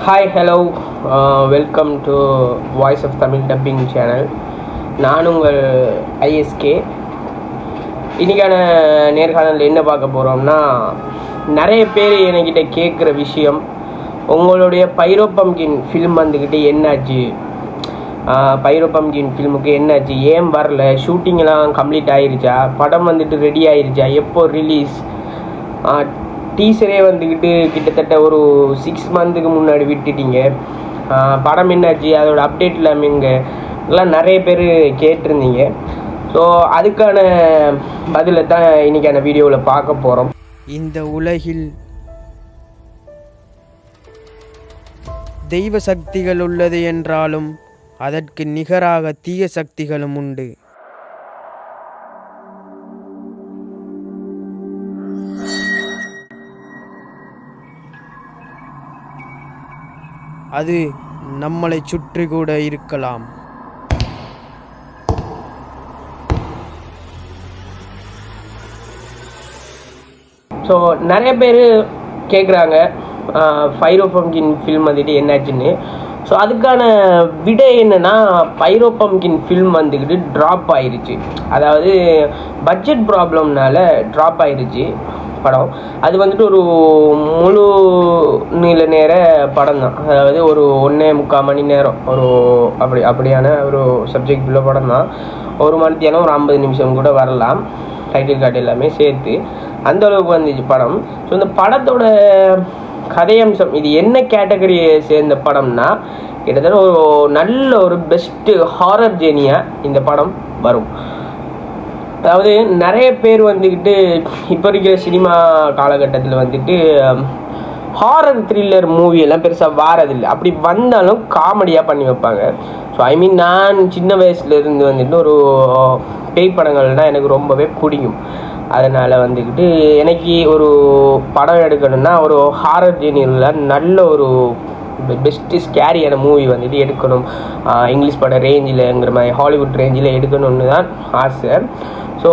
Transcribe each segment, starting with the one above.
hi hello welcome to voice of Tamil dubbing channel நான் உங்கள் ஐஎஸ்கே இன்றைக்கான நேர்காணலில் என்ன பார்க்க போகிறோம்னா நிறைய பேர் என்கிட்ட கேட்குற விஷயம் உங்களுடைய பைரோ பம்கின் ஃபில்ம் வந்துக்கிட்டு என்னாச்சு பைரோ பம்கின் ஃபில்முக்கு என்னாச்சு ஏன் வரல ஷூட்டிங்லாம் கம்ப்ளீட் ஆயிருச்சா படம் வந்துட்டு ரெடி ஆயிருச்சா எப்போ ரிலீஸ் டீசரே வந்துக்கிட்டு கிட்டத்தட்ட ஒரு சிக்ஸ் மந்த்துக்கு முன்னாடி விட்டுட்டீங்க ஆஹ் படம் என்னாச்சு அதோட அப்டேட் எல்லாமே இங்கே எல்லாம் நிறைய பேர் கேட்டிருந்தீங்க ஸோ அதுக்கான பதிலை தான் இன்னைக்கான வீடியோவில் பார்க்க போகிறோம் இந்த உலகில் தெய்வ சக்திகள் உள்ளது என்றாலும் அதற்கு நிகராக தீய சக்திகளும் உண்டு அது நம்மளை சுற்றி கூட இருக்கலாம் ஸோ நிறைய பேர் கேட்குறாங்க ஃபைரோ பம்கின் ஃபில்ம் வந்துட்டு என்னாச்சுன்னு ஸோ அதுக்கான விடை என்னன்னா பைரோ பம்கின் ஃபில்ம் வந்துக்கிட்டு ட்ராப் ஆயிருச்சு அதாவது பட்ஜெட் ப்ராப்ளம்னால ட்ராப் ஆயிருச்சு படம் அது வந்துட்டு ஒரு முழு நீள நேர படம் தான் அதாவது ஒரு ஒன்றே முக்கால் மணி நேரம் ஒரு அப்படி அப்படியான ஒரு சப்ஜெக்ட் உள்ள படம் தான் ஒரு மணித்தியானம் ஒரு ஐம்பது நிமிஷம் கூட வரலாம் டைட்டில் கார்டு எல்லாமே சேர்த்து அந்த அளவுக்கு வந்துச்சு படம் ஸோ இந்த படத்தோட கதையம்சம் இது என்ன கேட்டகரியை சேர்ந்த படம்னா கிட்டத்தட்ட ஒரு நல்ல ஒரு பெஸ்ட்டு ஹாரர் ஜேனியாக இந்த படம் வரும் அதாவது நிறைய பேர் வந்துக்கிட்டு இப்போ இருக்கிற சினிமா காலகட்டத்தில் வந்துட்டு ஹாரர் த்ரில்லர் மூவி எல்லாம் பெருசாக வாரதில்லை அப்படி வந்தாலும் காமெடியாக பண்ணி வைப்பாங்க ஸோ ஐ மீன் நான் சின்ன வயசுல இருந்து வந்துட்டு ஒரு பேய் படங்கள்னால் எனக்கு ரொம்பவே பிடிக்கும் அதனால் வந்துக்கிட்டு எனக்கு ஒரு படம் எடுக்கணும்னா ஒரு ஹாரர் ஜெனியில் நல்ல ஒரு பெஸ்ட்டு ஸ்கேரியான மூவி வந்துட்டு எடுக்கணும் ஆஹ் இங்கிலீஷ் படம் ரேஞ்சில்ங்கிற மாதிரி ஹாலிவுட் ரேஞ்சில் எடுக்கணும்னு தான் ஆசை ஸோ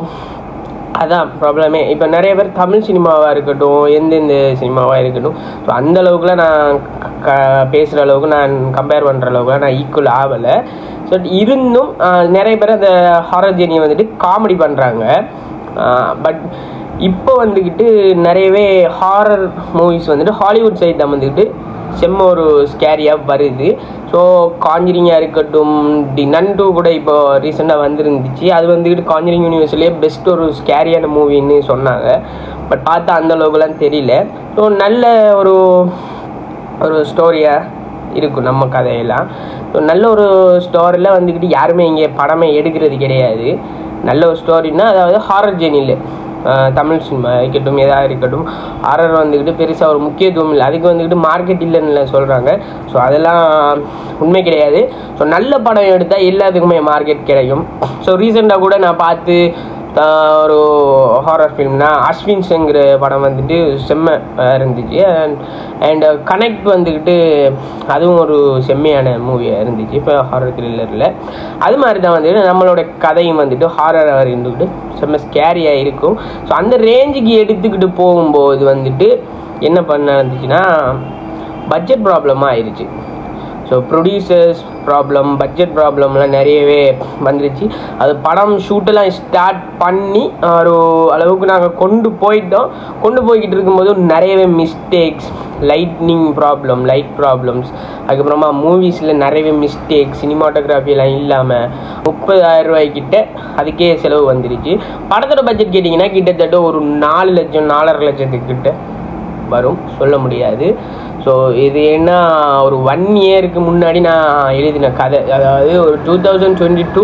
அதான் ப்ராப்ளமே இப்போ நிறைய பேர் தமிழ் சினிமாவாக இருக்கட்டும் எந்தெந்த சினிமாவாக இருக்கட்டும் ஸோ அந்த அளவுக்குலாம் நான் க பேசுகிற அளவுக்கு நான் கம்பேர் பண்ணுற அளவுக்குலாம் நான் ஈக்குவல் ஆகலை ஸோ இருந்தும் ஆஹ் நிறைய பேர் அந்த ஹாரர் ஜெனியை வந்துட்டு காமெடி பண்ணுறாங்க பட் இப்போ வந்துக்கிட்டு நிறையவே ஹாரர் மூவிஸ் வந்துட்டு ஹாலிவுட் சைட் தான் வந்துக்கிட்டு செம்ம ஒரு ஸ்கேரியாக வருது ஸோ காஞ்சிரிங்காக இருக்கட்டும் தி நண்டு கூட இப்போ ரீசெண்டாக வந்துருந்துச்சு அது வந்துக்கிட்டு காஞ்சிரிங் யூனிவர்ஸ்லேயே பெஸ்ட் ஒரு ஸ்கேரியான மூவின்னு சொன்னாங்க பட் பார்த்தா அந்த அளவுக்குலாம் தெரியல ஸோ நல்ல ஒரு ஒரு ஸ்டோரியாக இருக்கும் நம்ம கதையெல்லாம் ஸோ நல்ல ஒரு ஸ்டோரியில் வந்துக்கிட்டு யாருமே இங்கே படமே எடுக்கிறது கிடையாது நல்ல ஒரு ஸ்டோரின்னா அதாவது ஹாரர் ஜெனியில் தமிழ் சினிமா இருக்கட்டும் எதாக இருக்கட்டும் ஹாரர் வந்துக்கிட்டு பெருசாக ஒரு முக்கியத்துவம் இல்லை அதுக்கு வந்துக்கிட்டு மார்க்கெட் இல்லைன்னு சொல்கிறாங்க ஸோ அதெல்லாம் உண்மை கிடையாது ஸோ நல்ல படம் எடுத்தால் எல்லாத்துக்குமே மார்க்கெட் கிடைக்கும் ஸோ ரீசெண்டாக கூட நான் பார்த்து தான் ஒரு ஹாரர் ஃபிலிம்னா அஸ்வின்ஸுங்கிற படம் வந்துட்டு செம்ம அஹ், இருந்துச்சு அண்ட் அண்ட் கனெக்ட் வந்துக்கிட்டு அதுவும் ஒரு செம்மையான மூவியாக இருந்துச்சு இப்போ ஹாரர் த்ரில்லரில் அது மாதிரி தான் வந்துட்டு நம்மளோட கதையும் வந்துட்டு ஹாரராக இருந்துக்கிட்டு செம்ம ஸ்கேரியாக இருக்கும் ஸோ அந்த ரேஞ்சுக்கு எடுத்துக்கிட்டு போகும்போது வந்துட்டு என்ன பண்ண இருந்துச்சுன்னா பட்ஜெட் ப்ராப்ளமாக ஆயிடுச்சு ஸோ ப்ரொடியூசர்ஸ் ப்ராப்ளம் பட்ஜெட் ப்ராப்ளம்லாம் நிறையவே வந்துருச்சு அது படம் ஷூட்டெல்லாம் ஸ்டார்ட் பண்ணி ஒரு அளவுக்கு நாங்கள் கொண்டு போயிட்டோம் கொண்டு போய்கிட்டு இருக்கும்போது நிறையவே mistakes lighting problem light problems அதுக்கப்புறமா மூவிஸில் நிறையவே மிஸ்டேக் சினிமாட்டோகிராஃபிலாம் இல்லாமல் முப்பதாயிரம் ரூபாய்க்கிட்ட அதுக்கே செலவு வந்துருச்சு படத்தோட பட்ஜெட் கேட்டிங்கன்னா கிட்டத்தட்ட ஒரு நாலு லட்சம் நாலரை லட்சத்துக்கிட்ட வரும் சொல்ல முடியாது ஸோ இது என்ன ஒரு ஒன் இயருக்கு முன்னாடி நான் எழுதின கதை அதாவது ஒரு டூ தௌசண்ட் டுவெண்ட்டி டூ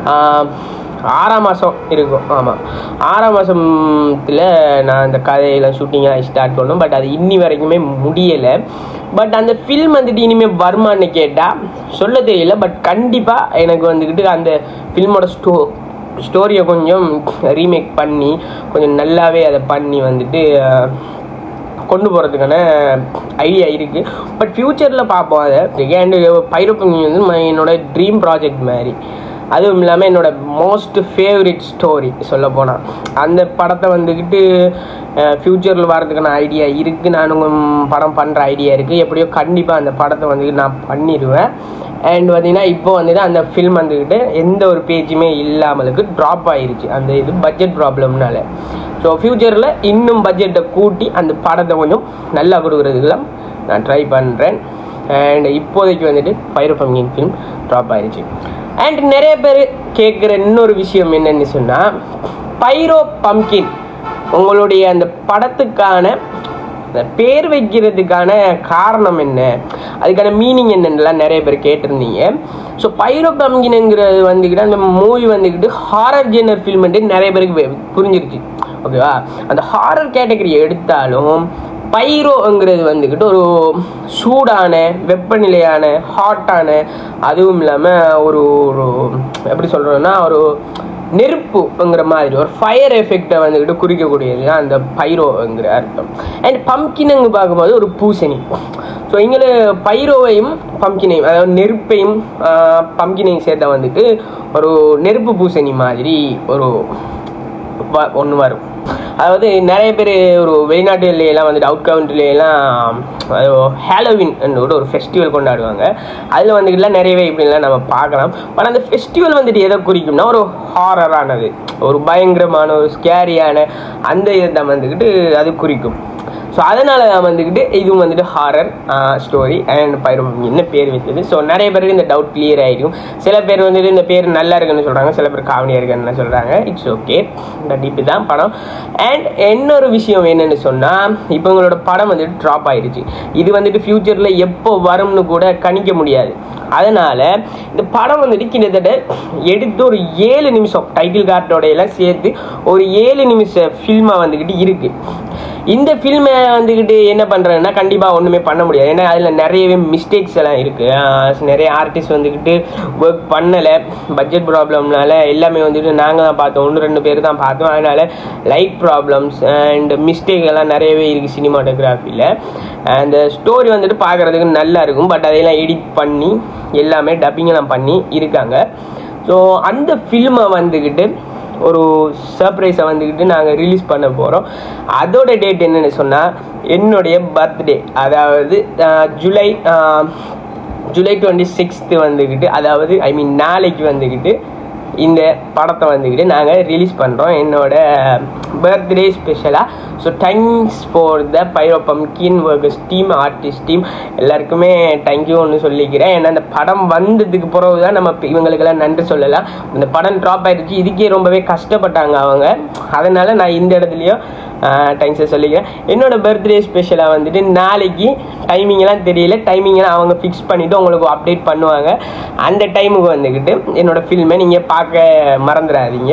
ஆறாம் மாதம் இருக்கும் ஆமாம் ஆறாம் மாதத்தில் நான் அந்த கதையெல்லாம் ஷூட்டிங்காக ஸ்டார்ட் பண்ணோம் பட் அது இன்னி வரைக்குமே முடியலை பட் அந்த ஃபில்ம் வந்துட்டு இனிமேல் வருமான்னு கேட்டால் சொல்ல தெரியல பட் கண்டிப்பாக எனக்கு வந்துக்கிட்டு அந்த ஃபில்மோட ஸ்டோ ஸ்டோரியை கொஞ்சம் ரீமேக் பண்ணி கொஞ்சம் நல்லாவே அதை பண்ணி வந்துட்டு அஹ், கொண்டு போகிறதுக்கான ஐடியா இருக்குது பட் ஃப்யூச்சரில் பார்ப்போம் அதை அண்ட் பைரோப்பங்கி வந்து ம- என்னோட ட்ரீம் ப்ராஜெக்ட் மாதிரி அதுவும் இல்லாமல் என்னோட மோஸ்ட் ஃபேவரட் ஸ்டோரி சொல்ல போனால் அந்த படத்தை வந்துக்கிட்டு ஃப்யூச்சரில் வரதுக்கான ஐடியா இருக்குது நானும் படம் பண்ணுற ஐடியா இருக்குது எப்படியோ கண்டிப்பாக அந்த படத்தை வந்துக்கிட்டு நான் பண்ணிடுவேன் அண்ட் பார்த்தீங்கன்னா இப்போ வந்துட்டு அந்த ஃபில்ம் வந்துக்கிட்டு எந்த ஒரு பேஜுமே இல்லாமலுக்கு ட்ராப் ஆயிருச்சு அந்த இது பட்ஜெட் ப்ராப்ளம்னால ஸோ ஃப்யூச்சரில் இன்னும் பட்ஜெட்டை கூட்டி அந்த படத்தை கொஞ்சம் நல்லா கொடுக்குறதுக்கெல்லாம் நான் ட்ரை பண்ணுறேன் அண்ட் இப்போதைக்கு வந்துட்டு ஃபைர் பம்கின் ஃபிலிம் ட்ராப் ஆயிருச்சு அண்ட் நிறைய பேர் கேட்குற இன்னொரு விஷயம் என்னன்னு சொன்னால் பைரோ பம்கின் உங்களுடைய அந்த படத்துக்கான அந்த பேர் வைக்கிறதுக்கான காரணம் என்ன அதுக்கான மீனிங் என்னென்னலாம் நிறைய பேர் கேட்டிருந்தீங்க ஸோ பைரோ பம்கினுங்கிறது வந்துக்கிட்டு அந்த மூவி வந்துக்கிட்டு ஹாரர் ஜெனர் ஃபில்ம்ன்ட்டு நிறைய பேருக்கு வே- புரிஞ்சிருச்சு ஓகேவா அந்த ஹாரர் கேட்டகரி எடுத்தாலும் பைரோங்கிறது வந்துக்கிட்டு ஒரு சூடான வெப்பநிலையான ஹாட்டான அதுவும் இல்லாமல் ஒரு ஒரு எப்படி சொல்கிறோன்னா ஒரு நெருப்புங்கிற மாதிரி ஒரு ஃபயர் எஃபெக்டை வந்துக்கிட்டு குறிக்கக்கூடியது தான் அந்த பைரோங்கிற அர்த்தம் அண்ட் பம்கினுங்க பார்க்கும்போது ஒரு பூசணி ஸோ இங்கே பைரோவையும் பம்கினையும் அதாவது நெருப்பையும் பம்கினையும் சேர்த்தா வந்துட்டு ஒரு நெருப்பு பூசணி மாதிரி ஒரு ஒன்று வரும் அதாவது நிறைய பேர் ஒரு வெளிநாட்டுலாம் வந்துட்டு அவுட் கவுண்ட்ரிலாம் ஹாலோவின் ஒரு ஃபெஸ்டிவல் கொண்டாடுவாங்க அதில் வந்துட்டுலாம் நிறையவே இப்படிலாம் நம்ம பார்க்கலாம் ஆனால் அந்த ஃபெஸ்டிவல் வந்துட்டு எதை குறிக்கும்னா ஒரு ஹாரரானது ஒரு பயங்கரமான ஒரு ஸ்கேரியான அந்த இதை தான் வந்துக்கிட்டு அது குறிக்கும் ஸோ அதனால தான் வந்துக்கிட்டு இதுவும் வந்துட்டு ஹாரர் ஸ்டோரி அண்ட் பைரம் என்ன பேர் வச்சது ஸோ நிறைய பேருக்கு இந்த டவுட் கிளியர் ஆகிடும் சில பேர் வந்துட்டு இந்த பேர் நல்லா இருக்குன்னு சொல்கிறாங்க சில பேர் காமெடியாக இருக்குன்னு சொல்கிறாங்க இட்ஸ் ஓகே இந்த இப்படி தான் படம் அண்ட் இன்னொரு விஷயம் என்னன்னு சொன்னால் இப்போ உங்களோட படம் வந்துட்டு ட்ராப் ஆயிடுச்சு இது வந்துட்டு ஃப்யூச்சரில் எப்போ வரும்னு கூட கணிக்க முடியாது அதனால் இந்த படம் வந்துட்டு கிட்டத்தட்ட எடுத்து ஒரு ஏழு நிமிஷம் டைட்டில் கார்டோட எல்லாம் சேர்த்து ஒரு ஏழு நிமிஷ ஃபில்மாக வந்துக்கிட்டு இருக்குது இந்த ஃபில்மை வந்துக்கிட்டு என்ன பண்ணுறேன்னா கண்டிப்பாக ஒன்றுமே பண்ண முடியாது ஏன்னா அதில் நிறையவே மிஸ்டேக்ஸ் எல்லாம் இருக்குது நிறைய ஆர்டிஸ்ட் வந்துக்கிட்டு ஒர்க் பண்ணலை பட்ஜெட் ப்ராப்ளம்னால எல்லாமே வந்துட்டு நாங்கள் தான் பார்த்தோம் ஒன்று ரெண்டு பேர் தான் பார்த்தோம் அதனால் லைட் ப்ராப்ளம்ஸ் அண்ட் மிஸ்டேக் எல்லாம் நிறையவே இருக்குது சினிமாட்டோகிராஃபியில் அந்த ஸ்டோரி வந்துட்டு பார்க்குறதுக்கு நல்லா இருக்கும் பட் அதையெல்லாம் எடிட் பண்ணி எல்லாமே டப்பிங் எல்லாம் பண்ணி இருக்காங்க ஸோ அந்த ஃபில்மை வந்துக்கிட்டு ஒரு சர்ப்ரைஸை வந்துக்கிட்டு நாங்கள் ரிலீஸ் பண்ண போகிறோம் அதோட டேட் என்னன்னு சொன்னால் என்னுடைய பர்த்டே அதாவது அஹ், ஜூலை அஹ், ஜூலை டுவெண்ட்டி சிக்ஸ்த்து வந்துக்கிட்டு அதாவது ஐ மீன் நாளைக்கு வந்துக்கிட்டு இந்த படத்தை வந்துக்கிட்டு நாங்கள் ரிலீஸ் பண்ணுறோம் என்னோட பர்த்டே ஸ்பெஷலாக so thanks for the Pyro Pumpkin workers team artist team எல்லாருக்குமே தேங்க்யூன்னு சொல்லிக்கிறேன் ஏன்னா அந்த படம் வந்ததுக்கு பிறகு தான் நம்ம இப்ப இவங்களுக்கெல்லாம் நன்றி சொல்லலாம் இந்த படம் ட்ராப் ஆயிடுச்சு இதுக்கே ரொம்பவே கஷ்டப்பட்டாங்க அவங்க அதனால் நான் இந்த இடத்துலையும் தேங்க்ஸை சொல்லிக்கிறேன் என்னோட பர்த்டே ஸ்பெஷலாக வந்துட்டு நாளைக்கு டைமிங் எல்லாம் தெரியல டைமிங் எல்லாம் அவங்க ஃபிக்ஸ் பண்ணிவிட்டு உங்களுக்கு அப்டேட் பண்ணுவாங்க அந்த டைமுக்கு வந்துக்கிட்டு என்னோட ஃபில்மை நீங்கள் பார்க்க மறந்துடாதீங்க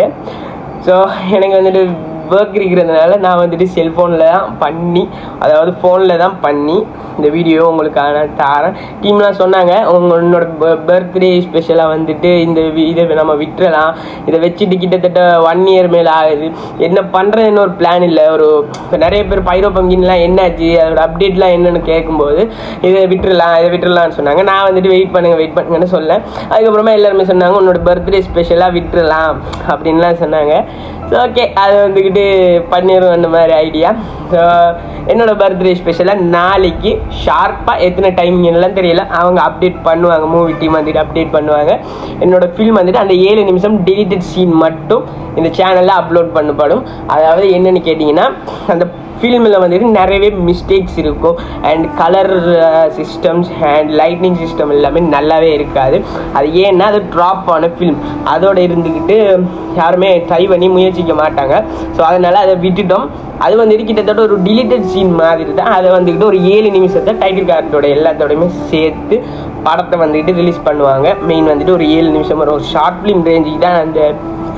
ஸோ எனக்கு வந்துட்டு ஒர்க் இருக்கிறதுனால நான் வந்துட்டு செல்ஃபோனில் தான் பண்ணி அதாவது ஃபோனில் தான் பண்ணி இந்த வீடியோ உங்களுக்கான தாரேன் டீம்லாம் சொன்னாங்க உங்க உன்னோட பர்த்டே ஸ்பெஷலாக வந்துட்டு இந்த வி- இதை நம்ம விட்டுறலாம் இதை வச்சுட்டு கிட்டத்தட்ட ஒன் இயர் மேலே ஆகுது என்ன பண்ணுறதுன்னு ஒரு பிளான் இல்லை ஒரு இப்போ நிறைய பேர் பைரோ பங்கின்லாம் என்னாச்சு அதோட அப்டேட்லாம் என்னன்னு கேட்கும்போது இதை விட்டுறலாம் இதை விட்டுறலாம்னு சொன்னாங்க நான் வந்துட்டு வெயிட் பண்ணுங்க வெயிட் பண்ணுங்கன்னு சொல்ல அதுக்கப்புறமா எல்லாருமே சொன்னாங்க உன்னோட பர்த்டே ஸ்பெஷலாக விட்டுறலாம் அப்படின்லாம் சொன்னாங்க ஸோ ஓகே அது வந்துக்கிட்டு பண்ணிடுவோம் அந்த மாதிரி ஐடியா ஸோ என்னோட பர்த்டே ஸ்பெஷலாக நாளைக்கு ஷார்ப்பாக எத்தனை டைமிங் எல்லாம் தெரியல அவங்க அப்டேட் பண்ணுவாங்க மூவி டீம் வந்துட்டு அப்டேட் பண்ணுவாங்க என்னோட ஃபில்ம் வந்துட்டு அந்த ஏழு நிமிஷம் டெலிட்டட் சீன் மட்டும் இந்த சேனலில் அப்லோட் பண்ணப்படும் அதாவது என்னன்னு கேட்டிங்கன்னா அந்த ஃபில்மில் வந்துட்டு நிறையவே மிஸ்டேக்ஸ் இருக்கும் and colour systems and lighting system எல்லாமே நல்லாவே இருக்காது அது ஏன்னா அது ட்ராப் ஆன ஃபில்ம் அதோட இருந்துக்கிட்டு யாருமே ட்ரை பண்ணி முயற்சிக்க மாட்டாங்க ஸோ அதனால் அதை விட்டுட்டோம் அது வந்துட்டு கிட்டத்தட்ட ஒரு டிலிட்டட் சீன் மாதிரி தான் அதை வந்துக்கிட்டு ஒரு ஏழு நிமிஷத்தை டைட்டில் கார்டோட எல்லாத்தோடையுமே சேர்த்து படத்தை வந்துக்கிட்டு ரிலீஸ் பண்ணுவாங்க மெயின் வந்துட்டு ஒரு ஏழு நிமிஷம் வரும் ஒரு ஷார்ட் ஃபிலிம் ரேஞ்சுக்கு தான் அந்த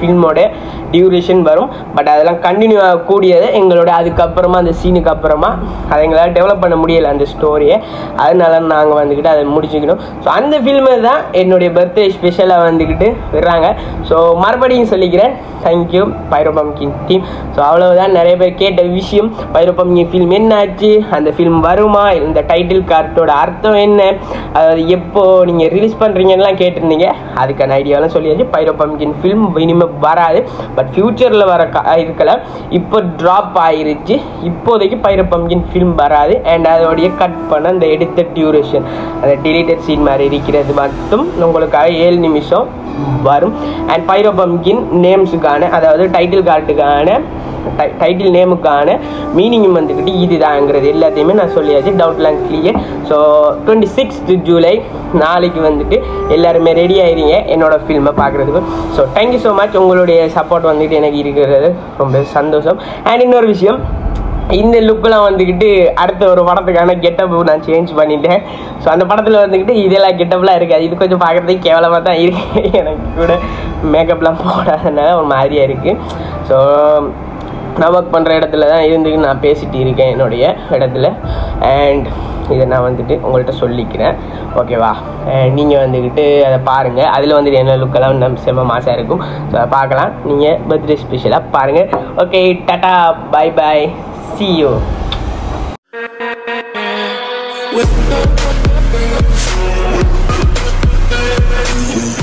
ஃபில்மோட டியூரேஷன் வரும் பட் அதெல்லாம் கண்டினியூ ஆகக்கூடியது எங்களோட அதுக்கப்புறமா அந்த சீனுக்கு அப்புறமா அதை எங்களால் டெவலப் பண்ண முடியலை அந்த ஸ்டோரியை அதனால நாங்கள் வந்துக்கிட்டு அதை முடிச்சுக்கணும் ஸோ அந்த ஃபில்மு தான் என்னுடைய பர்த்டே ஸ்பெஷலாக வந்துக்கிட்டு விடுறாங்க ஸோ மறுபடியும் சொல்லிக்கிறேன் தேங்க்யூ பைரோபம்கின் டீம் ஸோ அவ்வளவுதான் நிறைய பேர் கேட்ட விஷயம் பைரோபம்கின் ஃபில்ம் என்னாச்சு அந்த ஃபில்ம் வருமா இந்த டைட்டில் கார்ட்டோட அர்த்தம் என்ன அதாவது எப்போ நீங்கள் ரிலீஸ் பண்ணுறீங்கலாம் கேட்டிருந்தீங்க அதுக்கான ஐடியாலாம் சொல்லியாச்சு பைரோபம்கின் ஃபில்ம் இனிமேல் வராது பட் ஃப்யூச்சரில் வர கா இருக்கலாம் இப்போ ட்ராப் ஆயிருச்சு இப்போதைக்கு பைரோபம்கின் ஃபில்ம் வராது அண்ட் அதோடைய கட் பண்ண அந்த எடுத்த டியூரேஷன் அந்த டிலீட்டட் சீன் மாதிரி இருக்கிறது மட்டும் உங்களுக்காக ஏழு நிமிஷம் வரும் அண்ட் பைரோபம்கின் நேம்ஸுக்கான அதாவது டைட்டில் கார்டுக்கான டைட்டில் நேமுக்கான மீனிங்கும் வந்துக்கிட்டு இதுதாங்கிறது எல்லாத்தையுமே நான் சொல்லியாச்சு டவுட்லாம் clear so twenty sixth July நாளைக்கு வந்துட்டு எல்லாருமே ரெடி ஆயிருங்க என்னோட ஃபில்மை பார்க்குறதுக்கு ஸோ தேங்க்யூ ஸோ மச் உங்களுடைய சப்போர்ட் வந்துட்டு எனக்கு இருக்கிறது ரொம்ப சந்தோஷம் அண்ட் இன்னொரு விஷயம் இந்த லுக்கெலாம் வந்துக்கிட்டு அடுத்த ஒரு படத்துக்கான கெட்டப் நான் சேஞ்ச் பண்ணிட்டேன் ஸோ அந்த படத்தில் வந்துக்கிட்டு இதெல்லாம் கெட்டப்லாம் இருக்காது இது கொஞ்சம் பார்க்குறதுக்கு கேவலமாக தான் இருக்குது எனக்கு கூட மேக்கப்லாம் போடாதனால ஒரு மாதிரியாக இருக்குது ஸோ நான் ஒர்க் பண்ணுற இடத்துல தான் இருந்துக்கிட்டு நான் பேசிட்டு இருக்கேன் என்னுடைய இடத்துல அண்ட் இதை நான் வந்துட்டு உங்கள்கிட்ட சொல்லிக்கிறேன் ஓகேவா நீங்கள் வந்துக்கிட்டு அதை பாருங்கள் அதில் வந்துட்டு என்ன லுக்கெல்லாம் நம்ம செம்ம மாசாக இருக்கும் ஸோ அதை பார்க்கலாம் நீங்கள் பர்த்டே ஸ்பெஷலாக பாருங்கள் okay tata bye bye see you with